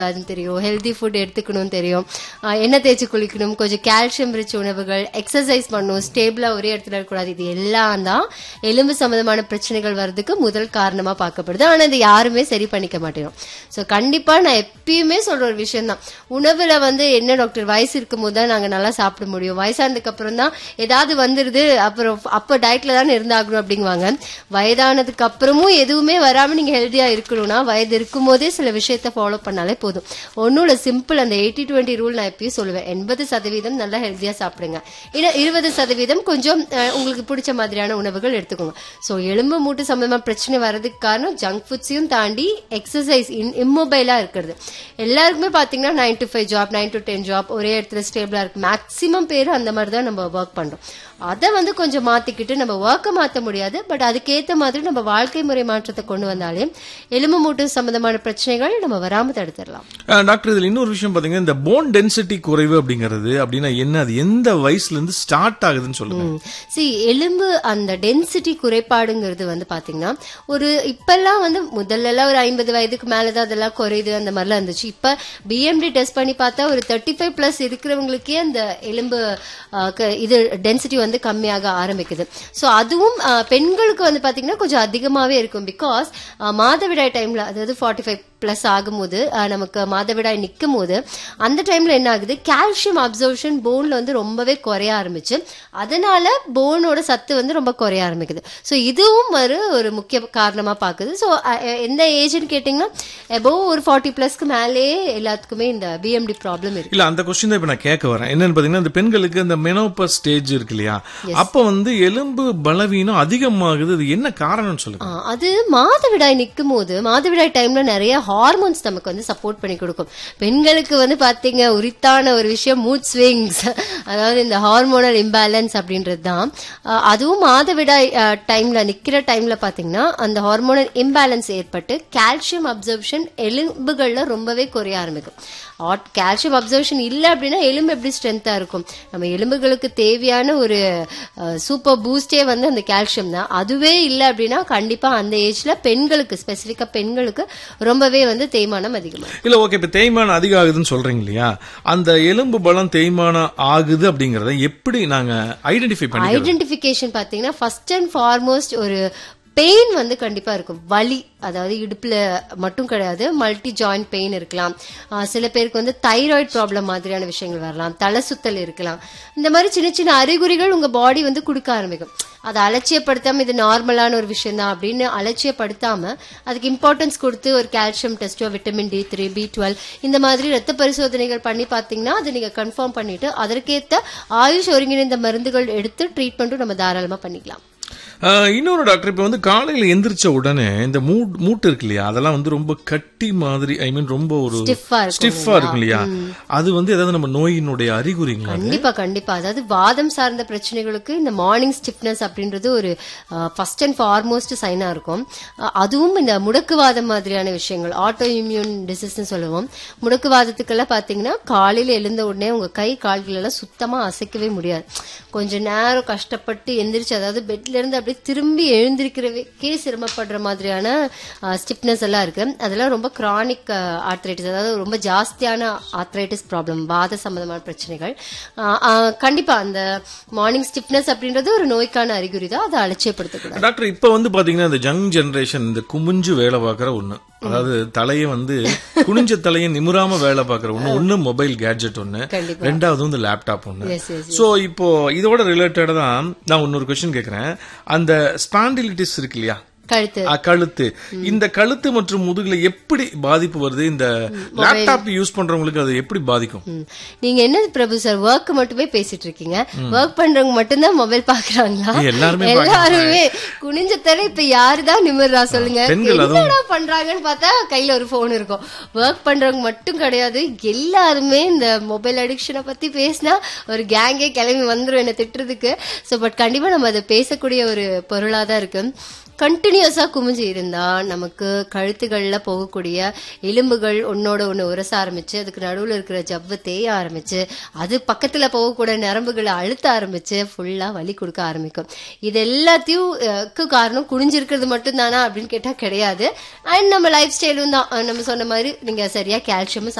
அதுன்னு தெரியும் healthy food எடுத்துக்கணும் தெரியும் ஆஹ் எண்ணெய் தேய்ச்சி குளிக்கணும் கொஞ்சம் கால்சியம் ரிச் உணவுகள் எக்ஸசைஸ் பண்ணணும் ஸ்டேபிளா ஒரே இடத்துல இருக்கக்கூடாது இது எல்லாம் தான் எலும்பு சம்பந்தமான பிரச்சனைகள் வர்றதுக்கு முதல் காரணமா பார்க்கப்படுது ஆனா இது யாருமே சரி பண்ணிக்க மாட்டேங்கிறோம் ஸோ கண்டிப்பா நான் எப்பயுமே சொல்ற ஒரு விஷயம் தான் உணவுல வந்து என்ன டாக்டர் வயசு இருக்கும் போது தான் நாங்க நல்லா சாப்பிட முடியும் வயசானதுக்கு அப்புறம் தான் ஏதாவது வந்துருது அப்புறம் அப்ப டயட்ல தானே இருந்தாகணும் அப்படிங்குவாங்க வயதானதுக்கு அப்புறமும் எதுவுமே வராம நீங்க ஹெல்தியா இருக்கணும்னா வயது இருக்கும் போதே சில விஷயத்த ஃபாலோ பண்ணாலே போதும் ஒன்றும் இல்லை சிம்பிள் அந்த எயிட்டி டுவெண்ட்டி ரூல் நான் எப்பயும் சொல்லுவேன் எண்பது சதவீதம் நல்லா ஹெல்த்தியா சாப்பிடுங்க இன்னும் இருபது சதவீதம் கொஞ்சம் அஹ், உங்களுக்கு பிடிச்ச மாதிரியான உணவுகள் எடுத்துக்கோங்க ஸோ எலும்பு மூட்டு சம்பந்தமா பிரச்சனை வர்றதுக்கு காரணம் ஜங்க் ஃபுட்ஸையும் தாண்டி எக்ஸசைஸ் இம்மொபைலா இருக்கிறது எல்லாருக்குமே பாத்தீங்கன்னா nine to five job nine to ten job ஒரே இடத்துல ஸ்டேபிளா இருக்கு மேக்ஸிமம் பேர் அந்த மாதிரி தான் நம்ம ஒர்க் பண்றோம் அதை வந்து கொஞ்சம் மாத்திக்கிட்டு நம்ம ஒர்க்கை மாத்த முடியாது பட் அதுக்கேத்த மாதிரி நம்ம வாழ்க்கை முறை மாற்றத்தை கொண்டு வந்தாலே எலும்பு மூட்டு சம்பந்தமான பிரச்சனைகள் நம்ம வராம தடுத்துடலாம் அஹ், டாக்டர் இதுல இன்னொரு விஷயம் பாத்தீங்கன்னா இந்த போன் டென்சிட்டி குறைவு அப்படிங்கிறது அப்படின்னா என்ன அது எந்த வயசுல இருந்து ஸ்டார்ட் ஆகுதுன்னு சொல்லுங்க சி எலும்பு அந்த டென்சிட்டி குறைபாடுங்கிறது வந்து பாத்தீங்கன்னா ஒரு இப்பெல்லாம் வந்து முதல்ல எல்லாம் ஒரு ஐம்பது வயதுக்கு மேலதான் அதெல்லாம் குறையுது அந்த மாதிரிலாம் இருந்துச்சு இப்ப பிஎம்டி டெஸ்ட் பண்ணி பார்த்தா ஒரு தேர்ட்டி ஃபைவ் பிளஸ் இருக்கிறவங்களுக்கே அந்த எலும்பு ஆ, க- இது டென்சிட்டி வந்து கம்மியாக ஆரம்பிக்குது ஸோ அதுவும் ஆ, பெண்களுக்கு வந்து பாத்தீங்கன்னா கொஞ்சம் அதிகமாவே இருக்கும் பிகாஸ் மாதவிடாய் டைம்ல அதாவது ஃபார்ட்டி ஃபைவ் பிளஸ் ஆகும்போது ஆ, நமக்கு மாதவிடாய் நிற்கும் போது அந்த டைம்ல என்ன ஆகுது கால்சியம் அப்சர்வேஷன் போன்ல வந்து ரொம்பவே குறைய ஆரம்பிச்சு அதனால போனோட சத்து வந்து ரொம்ப குறைய ஆரம்பிக்குது ஸோ இதுவும் ஒரு ஒரு முக்கிய காரணமா பாக்குது ஸோ எந்த ஏஜ்னு கேட்டிங்கன்னா எபோவ் ஒரு ஃபார்ட்டி பிளஸ்க்கு மேலே எல்லாத்துக்குமே இந்த பிஎம்டி ப்ராப்ளம் இருக்கு இல்ல அந்த கொஸ்டின் தான் இப்ப நான் கேட்க வரேன் என்னன்னு பாத்தீங்கன்னா இந்த பெண்களுக்கு இந்த மெனோபஸ் ஸ்டேஜ் இருக்கு இல்லையா அப்ப வந்து எலும்பு பலவீனம் அதிகமாகுது அது என்ன காரணம்னு சொல்லுங்க ஆ, அது மாதவிடாய் நிற்கும் போது மாதவிடாய் டைம்ல நிறைய ஹார்மோன்ஸ் நமக்கு வந்து சப்போர்ட் பண்ணி கொடுக்கும் பெண்களுக்கு வந்து பாத்தீங்க உரித்தான ஒரு விஷயம் மூட் ஸ்விங்ஸ் அதாவது இந்த ஹார்மோனல் இம்பேலன்ஸ் அப்படின்றது தான் ஆ, அதுவும் மாதவிடாய் டைம்ல நிக்கிற டைம்ல பாத்தீங்கன்னா அந்த ஹார்மோனல் இம்பேலன்ஸ் ஏற்பட்டு கால்சியம் அப்சர்ப்ஷன் எலும்புகள்ல ரொம்பவே குறைய ஆரம்பிக்கும் கால்சியம் அப்சர்வேஷன் இல்லை அப்படின்னா எலும்பு எப்படி ஸ்ட்ரென்த்தா இருக்கும் நம்ம எலும்புகளுக்கு தேவையான ஒரு சூப்பர் பூஸ்டே வந்து அந்த கால்சியம் தான் அதுவே இல்லை அப்படின்னா கண்டிப்பா அந்த ஏஜ்ல பெண்களுக்கு ஸ்பெசிஃபிக்கா பெண்களுக்கு ரொம்பவே வந்து தேய்மானம் அதிகமாகும் இல்ல ஓகே இப்ப தேய்மானம் அதிகம் ஆகுதுன்னு சொல்றீங்க இல்லையா அந்த எலும்பு பலம் தேய்மானம் ஆகுது அப்படிங்கறத எப்படி நாங்க ஐடென்டிஃபை பண்ணி ஐடென்டிஃபிகேஷன் பாத்தீங்கன்னா ஃபர்ஸ்ட் அண்ட் ஃபார்மோஸ்ட் ஒரு பெயின் வந்து கண்டிப்பா இருக்கும் வலி அதாவது இடுப்புல மட்டும் கிடையாது மல்டி ஜாயிண்ட் பெயின் இருக்கலாம் ஆஹ் சில பேருக்கு வந்து தைராய்டு ப்ராப்ளம் மாதிரியான விஷயங்கள் வரலாம் தலை சுத்தல் இருக்கலாம் இந்த மாதிரி சின்ன சின்ன அறிகுறிகள் உங்க பாடி வந்து கொடுக்க ஆரம்பிக்கும் அதை அலட்சியப்படுத்தாம இது நார்மலான ஒரு விஷயம் தான் அப்படின்னு அலட்சியப்படுத்தாம அதுக்கு இம்பார்ட்டன்ஸ் கொடுத்து ஒரு கால்சியம் டெஸ்டோ vitamin D three B twelve இந்த மாதிரி ரத்த பரிசோதனைகள் பண்ணி பார்த்தீங்கன்னா அதை நீங்க கன்ஃபார்ம் பண்ணிட்டு அதற்கேத்த ஆயுஷ் ஒருங்கிணைந்த மருந்துகள் எடுத்து ட்ரீட்மெண்ட்டும் நம்ம தாராளமா பண்ணிக்கலாம் ஆஹ், இன்னொரு டாக்டர் இப்ப வந்து காலையில எந்திரிச்ச உடனே இந்த மூட் மூட்டு இருக்கு இல்லையா அதெல்லாம் வந்து ரொம்ப கட்டி மாதிரி ஐ மீன் ரொம்ப ஒரு Stiff-ஆ இருக்கும் ஸ்டிஃபா இருக்கும் இல்லையா அது வந்து ஏதாவது நம்ம நோயினுடைய அறிகுறிங்களா கண்டிப்பா கண்டிப்பா அதாவது வாதம் சார்ந்த பிரச்சனைகளுக்கு இந்த மார்னிங் ஸ்டிப்னஸ் அப்படின்றது ஒரு ஃபர்ஸ்ட் அண்ட் ஃபார்மோஸ்ட் சைனா இருக்கும் அஹ், அதுவும் இந்த முடக்குவாதம் மாதிரியான விஷயங்கள் ஆட்டோ இம்யூன் டிசீஸ்னு சொல்லுவோம் முடக்குவாதத்துக்கெல்லாம் பாத்தீங்கன்னா காலையில எழுந்த உடனே உங்க கை கால்கள் எல்லாம் சுத்தமா அசைக்கவே முடியாது கொஞ்ச நேரம் கஷ்டப்பட்டு எந்திரிச்சு அதாவது பெட்ல இருந்து அப்படியே திரும்பி எழுந்திருக்கிறதுக்கே சிரமப்படுற மாதிரியான ஸ்டிப்னஸ் எல்லாம் இருக்கு அதெல்லாம் ரொம்ப கிரானிக் ஆர்த்ரைட்டிஸ் அதாவது ரொம்ப ஜாஸ்தியான ஆர்த்ரைட்டிஸ் ப்ராப்ளம் வாத சம்பந்தமான பிரச்சனைகள் ஆஹ் ஆஹ் கண்டிப்பா அந்த மார்னிங் ஸ்டிப்னஸ் அப்படின்றது ஒரு நோய்க்கான அறிகுறி தான் அதை அலட்சியப்படுத்தக்கூடாது டாக்டர் இப்ப வந்து பாத்தீங்கன்னா இந்த ஜங் ஜெனரேஷன் இந்த குமிஞ்சு வேலை பார்க்கற ஒண்ணு அதாவது தலைய வந்து குனிஞ்ச தலைய நிமிராம வேலை பார்க்கற ஒண்ணு ஒண்ணு மொபைல் கேட்ஜெட் ஒண்ணு கண்டிப்பா ரெண்டாவது வந்து லேப்டாப் ஒண்ணு எஸ் எஸ் சோ இப்போ இதோட ரிலேட்டடா தான் நான் இன்னொரு கொஸ்டின் கேக்குறேன் அந்த ஸ்பாண்டிலிட்டிஸ் இருக்கு இல்லையா கழுத்து அஹ், கழுத்து இந்த கழுத்து மற்றும் முதுகுல எப்படி பாதிப்பு வருது இந்த லேப்டாப் யூஸ் பண்றவங்களுக்கு அது எப்படி பாதிக்கும் ம். நீங்க என்ன பிரபு சார் ஒர்க் மட்டுமே பேசிட்டு இருக்கீங்க ஒர்க் பண்றவங்க மட்டும்தான் மொபைல் பாக்குறாங்களா எல்லாருமே எல்லாருமே குனிஞ்ச தர இப்ப யாருதான் நிமிர்றா சொல்லுங்க பெண்கள் அதுவும். என்னடா பண்றாங்கன்னு பார்த்தா கையில ஒரு போன் இருக்கும் ஒர்க் பண்றவங்க மட்டும் கிடையாது எல்லாருமே இந்த மொபைல் அடிக்ஷனை பத்தி பேசினா ஒரு கேங்கே கிளம்பி வந்துரும் என்ன திட்டுறதுக்கு சோ பட் கண்டிப்பா நம்ம அதை பேசக்கூடிய ஒரு பொருளா தான் இருக்கு கண்டினியூஸா குமிஞ்சு இருந்தா நமக்கு கழுத்துகள்ல போகக்கூடிய எலும்புகள் ஒன்னோட ஒண்ணு உரச ஆரம்பிச்சு அதுக்கு நடுவுல இருக்கிற ஜவ்வு தேய ஆரம்பிச்சு அது பக்கத்துல போகக்கூடிய நரம்புகளை அழுத்த ஆரம்பிச்சு ஃபுல்லா வலி கொடுக்க ஆரம்பிக்கும் இது எல்லாத்தையும் அஹ், க்கு காரணம் குனிஞ்சிருக்கிறது மட்டும் தானா அப்படின்னு கேட்டா கிடையாது அண்ட் நம்ம லைஃப் ஸ்டைலும் தான் அஹ், நம்ம சொன்ன மாதிரி நீங்க சரியா கால்சியம்